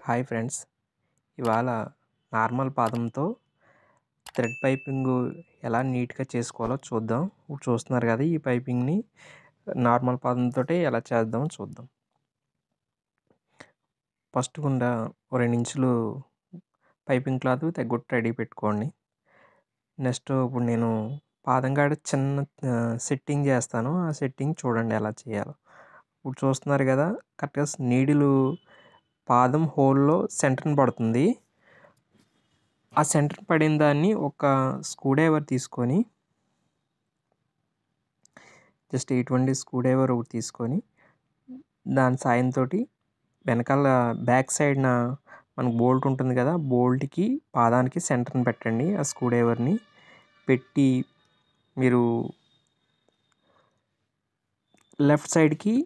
hi friends ఇవాళ normal పాదంతో thread piping ఎలా నీట్గా చేసుకోవాలో చూద్దాం ఇప్పుడు చూస్తున్నారు కదా ఈ పైపింగ్ని నార్మల్ పాదంతో ఎలా చేద్దామో చూద్దాం ఫస్ట్ గుండా ఓ రెండు ఇంచులు పైపింగ్ క్లాత్ తగ్గొట్టి రెడీ పెట్టుకోండి నెక్స్ట్ ఇప్పుడు నేను పాదం కాడ చిన్న సెట్టింగ్ చేస్తాను ఆ సెట్టింగ్ చూడండి ఎలా చేయాలో ఇప్పుడు చూస్తున్నారు కదా కరెక్ట్గా నీడిలు పాదం హోల్లో సెంటర్ని పడుతుంది ఆ సెంటర్ పడిన దాన్ని ఒక స్క్రూ డ్రైవర్ తీసుకొని జస్ట్ ఇటువంటి స్క్రూ డ్రైవర్ ఒకటి తీసుకొని దాని సాయంతో వెనకాల బ్యాక్ సైడ్న మనకు బోల్ట్ ఉంటుంది కదా బోల్ట్కి పాదానికి సెంటర్ని పెట్టండి ఆ స్క్రూ డ్రైవర్ని పెట్టి మీరు లెఫ్ట్ సైడ్కి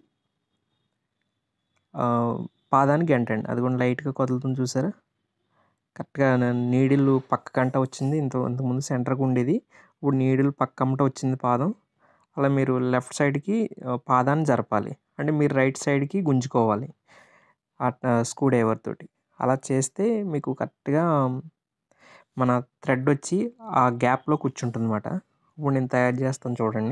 పాదానికి గంటండి అది కూడా లైట్గా కదులుతుంది చూసారా కరెక్ట్గా నీడిల్ పక్క కంట వచ్చింది ఇంత ఇంతకుముందు సెంటర్కి ఉండేది ఇప్పుడు నీడిల్ పక్కమట వచ్చింది పాదం అలా మీరు లెఫ్ట్ సైడ్కి పాదాన్ని జరపాలి అంటే మీరు రైట్ సైడ్కి గుంజుకోవాలి ఆ స్క్రూ డ్రైవర్ తోటి అలా చేస్తే మీకు కరెక్ట్గా మన థ్రెడ్ వచ్చి ఆ గ్యాప్లో కూర్చుంటుంది అనమాట ఇప్పుడు నేను తయారు చేస్తాను చూడండి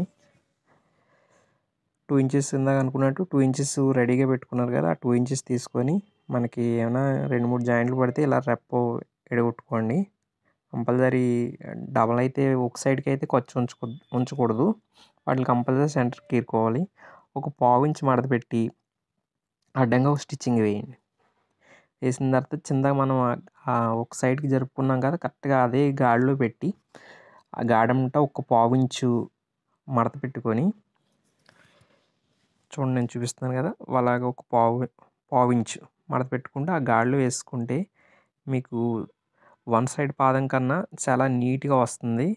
టూ ఇంచెస్ ఇందాక అనుకున్నట్టు టూ ఇంచెస్ రెడీగా పెట్టుకున్నారు కదా ఆ టూ ఇంచెస్ తీసుకొని మనకి ఏమైనా రెండు మూడు జాయింట్లు పడితే ఇలా రెప్ప ఎడగొట్టుకోండి కంపల్సరీ డబల్ అయితే ఒక సైడ్కి అయితే ఖర్చు ఉంచుకో ఉంచకూడదు వాటిని కంపల్సరీ సెంటర్కి తీరుకోవాలి ఒక పావు ఇంచ్ మడత పెట్టి అడ్డంగా ఒక స్టిచ్చింగ్ వేయండి వేసిన తర్వాత చింద మనం ఒక సైడ్కి జరుపుకున్నాం కదా కరెక్ట్గా అదే గాడిలో పెట్టి ఆ గాడంతా ఒక పావు ఇంచు మడత పెట్టుకొని చూడండి నేను చూపిస్తున్నాను కదా అలాగ ఒక పావు పావు ఇంచు మడత పెట్టుకుంటే ఆ గాడిలో వేసుకుంటే మీకు వన్ సైడ్ పాదం కన్నా చాలా నీట్గా వస్తుంది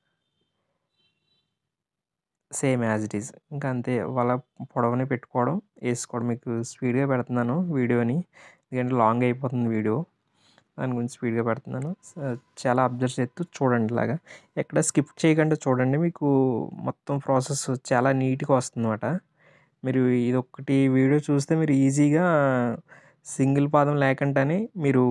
సేమ్ యాజ్ ఇట్ ఈస్ ఇంకా అంతే వాళ్ళ పొడవని పెట్టుకోవడం వేసుకోవడం మీకు స్పీడ్గా పెడుతున్నాను వీడియోని ఎందుకంటే లాంగ్ అయిపోతుంది వీడియో దాని గురించి స్పీడ్గా పెడుతున్నాను చాలా అబ్జర్వ్ చేస్తూ చూడండి ఇలాగా ఎక్కడ స్కిప్ చేయకుండా చూడండి మీకు మొత్తం ప్రాసెస్ చాలా నీట్గా వస్తుంది అనమాట మీరు ఇది ఒక్కటి వీడియో చూస్తే మీరు ఈజీగా సింగిల్ పాదం లేకుండానే మీరు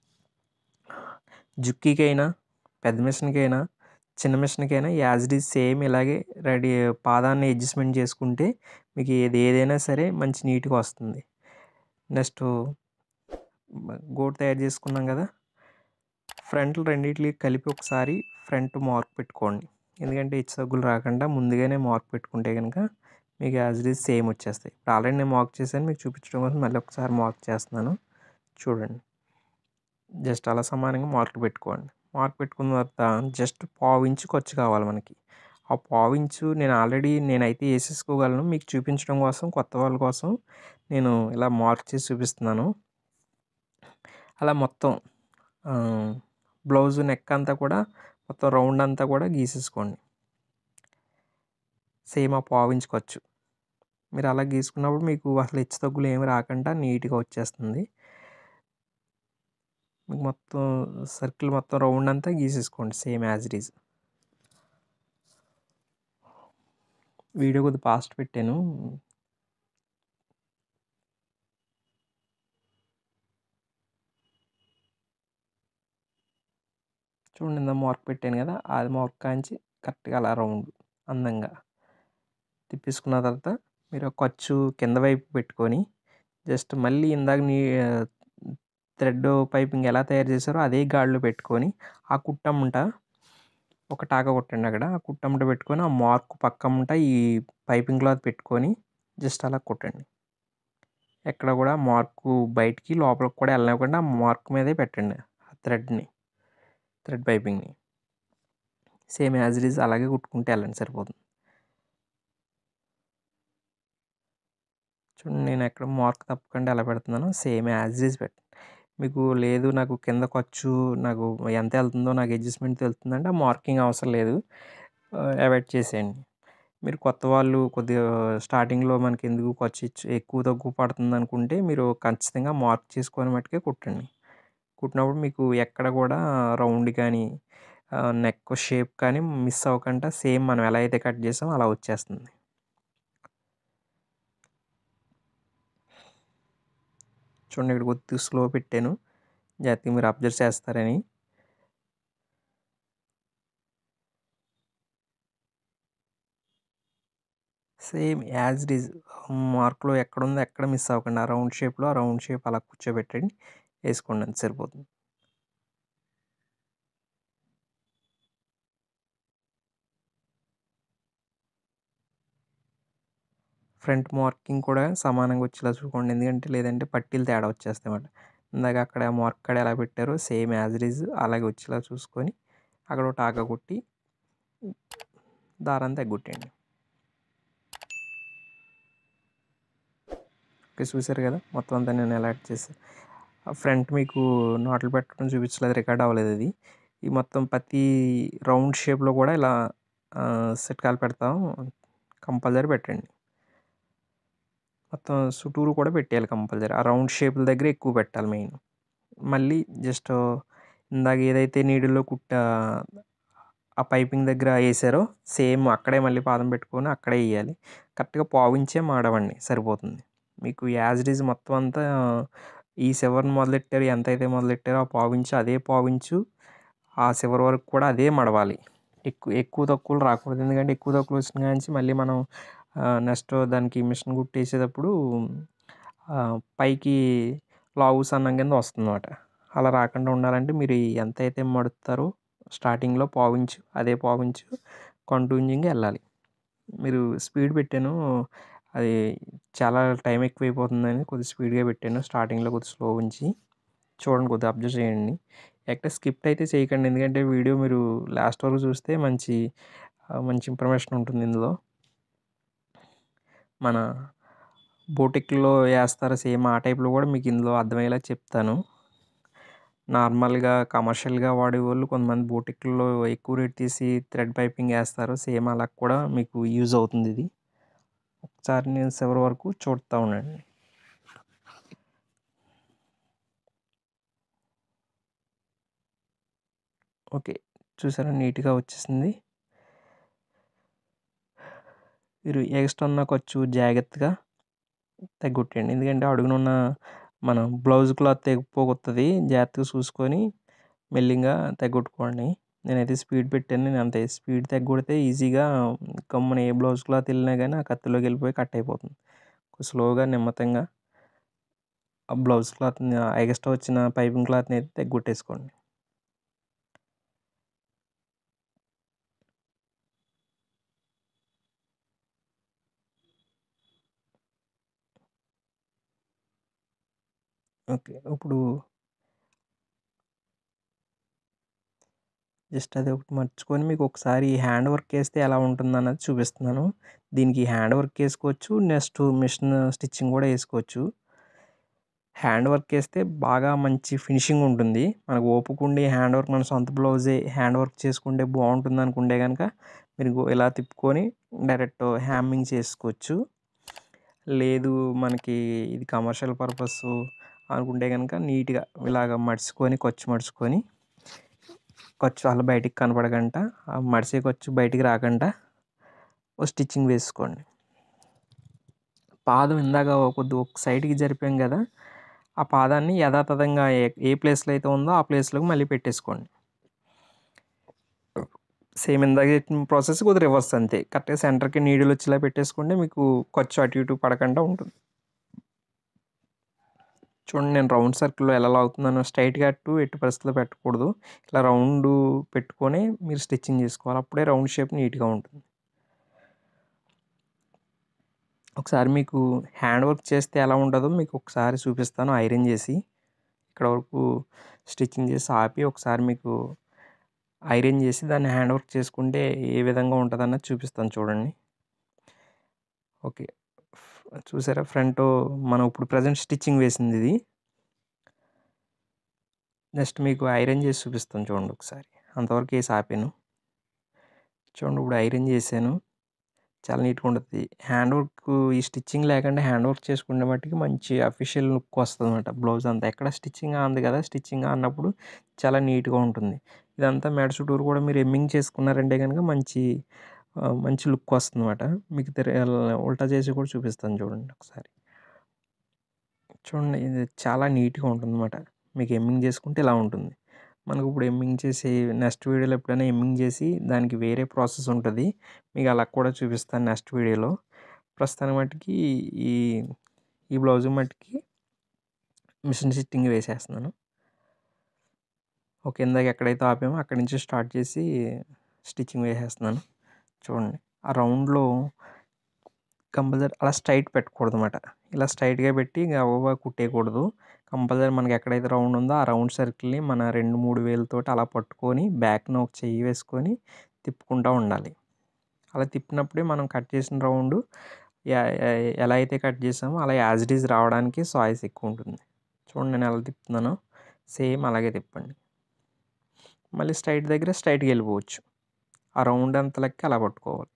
జుక్కీకైనా పెద్ద మిషన్కైనా చిన్న మిషన్కైనా యాజ్ ఇట్ ఈజ్ సేమ్ ఇలాగే రెడీ పాదాన్ని అడ్జస్ట్మెంట్ చేసుకుంటే మీకు ఏది ఏదైనా సరే మంచి నీట్గా వస్తుంది నెక్స్ట్ గోట్ తయారు చేసుకున్నాం కదా ఫ్రంట్ రెండింటికి కలిపి ఒకసారి ఫ్రంట్ మార్క్ పెట్టుకోండి ఎందుకంటే హెచ్చు తగ్గులు రాకుండా ముందుగానే మార్క్ పెట్టుకుంటే కనుక మీకు యాజ్ ఇట్ ఈజ్ సేమ్ వచ్చేస్తాయి ఇప్పుడు ఆల్రెడీ నేను మార్క్ చేశాను మీకు చూపించడం కోసం మళ్ళీ ఒకసారి మార్క్ చేస్తున్నాను చూడండి జస్ట్ అలా సమానంగా మార్క్ పెట్టుకోండి మార్క్ పెట్టుకున్న తర్వాత జస్ట్ పావు ఇంచు ఖర్చు కావాలి మనకి ఆ పావు ఇంచు నేను ఆల్రెడీ నేనైతే వేసేసుకోగలను మీకు చూపించడం కోసం కొత్త వాళ్ళ కోసం నేను ఇలా మార్క్ చేసి చూపిస్తున్నాను అలా మొత్తం బ్లౌజ్ నెక్ అంతా కూడా మొత్తం రౌండ్ అంతా కూడా గీసేసుకోండి సేమ్ ఆ పావు ఇంచు ఖర్చు మీరు అలా గీసుకున్నప్పుడు మీకు అసలు హెచ్చు తగ్గులు ఏమి రాకుండా నీట్గా వచ్చేస్తుంది మీకు మొత్తం సర్కిల్ మొత్తం రౌండ్ అంతా గీసేసుకోండి same as it is video కొద్దిగా ఫాస్ట్ పెట్టాను చూడండి ఇందా మార్క్ పెట్టాను కదా అది మార్క్ కాంచి కరెక్ట్గా అలా రౌండ్ అందంగా తిప్పేసుకున్న తర్వాత మీరు ఖర్చు కింద వైపు పెట్టుకొని జస్ట్ మళ్ళీ ఇందాక నీ థ్రెడ్ పైపింగ్ ఎలా తయారు చేశారో అదే గాడిలో పెట్టుకొని ఆ కుట్టముంట ఒక టాక కొట్టండి అక్కడ ఆ కుట్టముంట పెట్టుకొని ఆ మార్క్ పక్కముంట ఈ పైపింగ్ క్లాత్ పెట్టుకొని జస్ట్ అలా కొట్టండి ఎక్కడ కూడా మార్కు బయటికి లోపలికి కూడా వెళ్ళనివ్వకుండా ఆ మార్క్ మీదే పెట్టండి ఆ థ్రెడ్ని థ్రెడ్ పైపింగ్ని సేమ్ యాజ్ ఇట్ ఈజ్ అలాగే కుట్టుకుంటే వెళ్ళండి సరిపోతుంది చూడండి నేను ఎక్కడ మార్క్ తప్పకుండా ఎలా పెడుతున్నాను సేమ్ యాజ్ ఇట్ ఈజ్ పెట్టండి మీకు లేదు నాకు కింద ఖర్చు నాకు ఎంత వెళ్తుందో నాకు అడ్జస్ట్మెంట్ తెలుస్తుందంటే ఆ మార్కింగ్ అవసరం లేదు అవాయిడ్ చేసేయండి మీరు కొత్త వాళ్ళు కొద్దిగా స్టార్టింగ్లో మనకి ఎందుకు ఖర్చు ఎక్కువ తక్కువ పడుతుంది అనుకుంటే మీరు ఖచ్చితంగా మార్క్ చేసుకొని మట్టుకే కుట్టండి కుట్టినప్పుడు మీకు ఎక్కడ కూడా రౌండ్ కానీ నెక్ షేప్ కానీ మిస్ అవ్వకుండా సేమ్ మనం ఎలా అయితే కట్ చేసామో అలా వచ్చేస్తుంది చూడండి ఇక్కడ కొద్దిగా స్లో పెట్టాను జాగ్రత్తగా మీరు అబ్జర్వ్ చేస్తారని సేమ్ యాజ్ ఇట్ ఈజ్ మార్క్లో ఎక్కడ ఉందో ఎక్కడ మిస్ అవ్వకండి ఆ రౌండ్ షేప్లో ఆ రౌండ్ షేప్ అలా కూర్చోబెట్టండి వేసుకోండి అంత సరిపోతుంది ఫ్రంట్ మార్కింగ్ కూడా సమానంగా వచ్చేలా చూసుకోండి ఎందుకంటే లేదంటే పట్టీలు తేడా వచ్చేస్తాయి అన్నమాట ఇందాక అక్కడ మార్క్ కాడ ఎలా పెట్టారో సేమ్ యాజ్ ఇట్ ఈజ్ అలాగే వచ్చేలా చూసుకొని అక్కడ ఒక టాకా కొట్టి దారాన్ని తగ్గొట్టండి ఓకే చూసారు కదా మొత్తం అంతా నేను ఎలా చేసి ఫ్రంట్ మీకు నాట్లు పెట్టడం చూపించలేదు రికార్డ్ అవ్వలేదు అది ఈ మొత్తం ప్రతి రౌండ్ షేప్లో కూడా ఇలా సెట్ కాలు పెడతాం కంపల్సరీ పెట్టండి మొత్తం చుట్టూరు కూడా పెట్టేయాలి కంపల్సరీ ఆ రౌండ్ షేపుల దగ్గర ఎక్కువ పెట్టాలి మెయిన్ మళ్ళీ జస్ట్ ఇందాక ఏదైతే నీడిలో కుట్ట ఆ పైపింగ్ దగ్గర వేసారో సేమ్ అక్కడే మళ్ళీ పాదం పెట్టుకొని అక్కడే వేయాలి కరెక్ట్గా పావించే మాడవండి సరిపోతుంది మీకు యాజ్ ఇట్ ఈజ్ మొత్తం అంతా ఈ చివరిని మొదలెట్టారు ఎంత అయితే మొదలెట్టారో ఆ పావించు అదే పావించు ఆ చివరి వరకు కూడా అదే మడవాలి ఎక్కువ ఎక్కువ తక్కువలు రాకూడదు ఎందుకంటే ఎక్కువ తక్కువ వచ్చిన నుంచి మళ్ళీ మనం నెక్స్ట్ దానికి మిషన్ కుట్టేసేటప్పుడు పైకి లావు సన్నం కింద వస్తుందన్నమాట అలా రాకుండా ఉండాలంటే మీరు ఎంత అయితే మడుతారో స్టార్టింగ్లో పావించు అదే పావించు కంటిన్యూగా వెళ్ళాలి మీరు స్పీడ్ పెట్టాను అది చాలా టైం ఎక్కువైపోతుందని కొద్దిగా స్పీడ్గా పెట్టాను స్టార్టింగ్లో కొద్దిగా స్లో ఉంచి చూడండి కొద్దిగా అబ్జర్వ్ చేయండి ఎక్కడ స్కిప్ అయితే చేయకండి ఎందుకంటే వీడియో మీరు లాస్ట్ వరకు చూస్తే మంచి మంచి ఇన్ఫర్మేషన్ ఉంటుంది ఇందులో మన బోటిక్లో వేస్తారు సేమ్ ఆ టైప్లో కూడా మీకు ఇందులో అర్థమయ్యేలా చెప్తాను నార్మల్గా కమర్షియల్గా వాడే వాళ్ళు కొంతమంది బోటిక్లో ఎక్కువ రేట్ తీసి థ్రెడ్ పైపింగ్ వేస్తారు సేమ్ అలా కూడా మీకు యూజ్ అవుతుంది ఇది ఒకసారి నేను చివరి వరకు చూడతా ఉండండి ఓకే చూసారా నీట్గా వచ్చేసింది మీరు ఎక్స్ట్రా ఉన్న ఖర్చు జాగ్రత్తగా తగ్గొట్టండి ఎందుకంటే అడుగునున్న మన బ్లౌజ్ క్లాత్ తెగిపోతుంది జాగ్రత్తగా చూసుకొని మెల్లిగా తగ్గొట్టుకోండి నేనైతే స్పీడ్ పెట్టాను నేను అంతే స్పీడ్ తగ్గొడితే ఈజీగా గమ్మున ఏ బ్లౌజ్ క్లాత్ వెళ్ళినా కానీ ఆ కత్తిలోకి వెళ్ళిపోయి కట్ అయిపోతుంది స్లోగా నెమ్మతంగా ఆ బ్లౌజ్ క్లాత్ని ఎక్స్ట్రా వచ్చిన పైపింగ్ క్లాత్ని అయితే తగ్గొట్టేసుకోండి ఓకే ఇప్పుడు జస్ట్ అది ఒకటి మర్చుకొని మీకు ఒకసారి హ్యాండ్ వర్క్ వేస్తే ఎలా ఉంటుంది అన్నది చూపిస్తున్నాను దీనికి హ్యాండ్ వర్క్ వేసుకోవచ్చు నెక్స్ట్ మిషన్ స్టిచ్చింగ్ కూడా వేసుకోవచ్చు హ్యాండ్ వర్క్ వేస్తే బాగా మంచి ఫినిషింగ్ ఉంటుంది మనకు ఓపుకుండి హ్యాండ్ వర్క్ మన సొంత బ్లౌజే హ్యాండ్ వర్క్ చేసుకుంటే బాగుంటుంది అనుకుంటే కనుక మీరు ఇలా తిప్పుకొని డైరెక్ట్ హ్యామింగ్ చేసుకోవచ్చు లేదు మనకి ఇది కమర్షియల్ పర్పస్ అనుకుంటే కనుక నీట్గా ఇలాగ మడుచుకొని ఖర్చు మడుచుకొని ఖర్చు అలా బయటికి కనపడకుండా ఆ మడిసే ఖర్చు బయటికి రాకుండా ఓ స్టిచ్చింగ్ వేసుకోండి పాదం ఇందాక కొద్ది ఒక సైడ్కి జరిపాం కదా ఆ పాదాన్ని యథాతథంగా ఏ ఏ ప్లేస్లో అయితే ఉందో ఆ ప్లేస్లోకి మళ్ళీ పెట్టేసుకోండి సేమ్ ఇందాక ప్రాసెస్ కొద్దిగా రివర్స్ అంతే కరెక్ట్గా సెంటర్కి నీడిల్ వచ్చేలా పెట్టేసుకుంటే మీకు ఖర్చు అటు ఇటు పడకుండా ఉంటుంది చూడండి నేను రౌండ్ సర్కిల్లో ఎలా లాగుతున్నాను స్ట్రైట్గా అట్టు ఎట్టి పరిస్థితుల్లో పెట్టకూడదు ఇలా రౌండ్ పెట్టుకొని మీరు స్టిచ్చింగ్ చేసుకోవాలి అప్పుడే రౌండ్ షేప్ నీట్గా ఉంటుంది ఒకసారి మీకు హ్యాండ్ వర్క్ చేస్తే ఎలా ఉంటుందో మీకు ఒకసారి చూపిస్తాను ఐరన్ చేసి ఇక్కడ వరకు స్టిచ్చింగ్ చేసి ఆపి ఒకసారి మీకు ఐరన్ చేసి దాన్ని హ్యాండ్ వర్క్ చేసుకుంటే ఏ విధంగా ఉంటుంది అన్నది చూపిస్తాను చూడండి ఓకే చూసారా ఫ్రంట్ మనం ఇప్పుడు ప్రజెంట్ స్టిచ్చింగ్ వేసింది ఇది నెక్స్ట్ మీకు ఐరన్ చేసి చూపిస్తాను చూడండి ఒకసారి అంతవరకు వేసి ఆపాను చూడండి ఇప్పుడు ఐరన్ చేశాను చాలా నీట్గా ఉంటుంది హ్యాండ్ వర్క్ ఈ స్టిచ్చింగ్ లేకుండా హ్యాండ్ వర్క్ చేసుకునే మట్టుకి మంచి అఫీషియల్ లుక్ వస్తుంది అనమాట బ్లౌజ్ అంతా ఎక్కడ స్టిచ్చింగ్ అంది కదా స్టిచ్చింగ్ అన్నప్పుడు చాలా నీట్గా ఉంటుంది ఇదంతా మెడ చుట్టూరు కూడా మీరు ఎమ్మింగ్ చేసుకున్నారంటే కనుక మంచి మంచి లుక్ వస్తుంది అనమాట మీకు ఉల్టా చేసి కూడా చూపిస్తాను చూడండి ఒకసారి చూడండి ఇది చాలా నీట్గా ఉంటుంది అనమాట మీకు ఎమ్మింగ్ చేసుకుంటే ఇలా ఉంటుంది మనకు ఇప్పుడు ఎమ్మింగ్ చేసి నెక్స్ట్ వీడియోలో ఎప్పుడైనా ఎమ్మింగ్ చేసి దానికి వేరే ప్రాసెస్ ఉంటుంది మీకు అలా కూడా చూపిస్తాను నెక్స్ట్ వీడియోలో ప్రస్తుతానికి మట్టుకి ఈ ఈ బ్లౌజ్ మట్టుకి మిషన్ సిట్టింగ్ వేసేస్తున్నాను ఓకే ఇందాక ఎక్కడైతే ఆపామో అక్కడి నుంచి స్టార్ట్ చేసి స్టిచ్చింగ్ వేసేస్తున్నాను చూడండి ఆ రౌండ్లో కంపల్సరీ అలా స్ట్రైట్ పెట్టకూడదు అనమాట ఇలా స్ట్రైట్గా పెట్టి గబగబా కుట్టేయకూడదు కంపల్సరీ మనకి ఎక్కడైతే రౌండ్ ఉందో ఆ రౌండ్ సర్కిల్ని మన రెండు మూడు వేలతోటి అలా పట్టుకొని బ్యాక్న ఒక చెయ్యి వేసుకొని తిప్పుకుంటూ ఉండాలి అలా తిప్పినప్పుడే మనం కట్ చేసిన రౌండ్ ఎలా అయితే కట్ చేసామో అలా యాజ్ ఇట్ ఈజ్ రావడానికి సాయిస్ ఎక్కువ ఉంటుంది చూడండి నేను ఎలా తిప్పుతున్నానో సేమ్ అలాగే తిప్పండి మళ్ళీ స్ట్రైట్ దగ్గర స్ట్రైట్గా వెళ్ళిపోవచ్చు ఆ రౌండ్ అంత లెక్క అలా పట్టుకోవాలి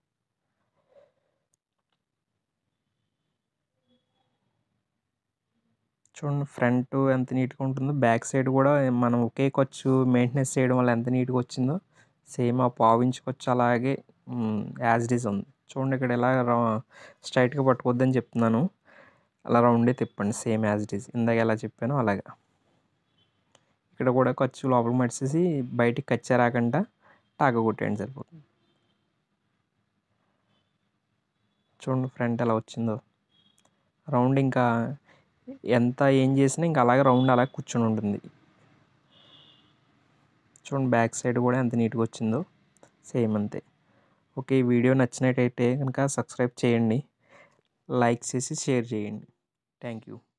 చూడండి ఫ్రంట్ ఎంత నీట్గా ఉంటుందో బ్యాక్ సైడ్ కూడా మనం ఒకే ఖర్చు మెయింటెనెన్స్ చేయడం వల్ల ఎంత నీట్గా వచ్చిందో సేమ్ ఆ పావించి ఖర్చు అలాగే యాజ్ ఇట్ ఈస్ ఉంది చూడండి ఇక్కడ ఎలా స్ట్రైట్గా పట్టుకోవద్దని చెప్తున్నాను అలా రౌండే తిప్పండి సేమ్ యాజ్ ఇట్ ఈస్ ఇందాక ఎలా చెప్పానో అలాగా ఇక్కడ కూడా ఖర్చు లోపల మడిచేసి బయటికి కచ్చే రాకుండా టాక కొట్టేయండి సరిపోతుంది చూడండి ఫ్రంట్ ఎలా వచ్చిందో రౌండ్ ఇంకా ఎంత ఏం చేసినా ఇంకా అలాగే రౌండ్ అలా కూర్చొని ఉంటుంది చూడండి బ్యాక్ సైడ్ కూడా ఎంత నీట్గా వచ్చిందో సేమ్ అంతే ఓకే ఈ వీడియో నచ్చినట్టయితే కనుక సబ్స్క్రైబ్ చేయండి లైక్ చేసి షేర్ చేయండి థ్యాంక్ యూ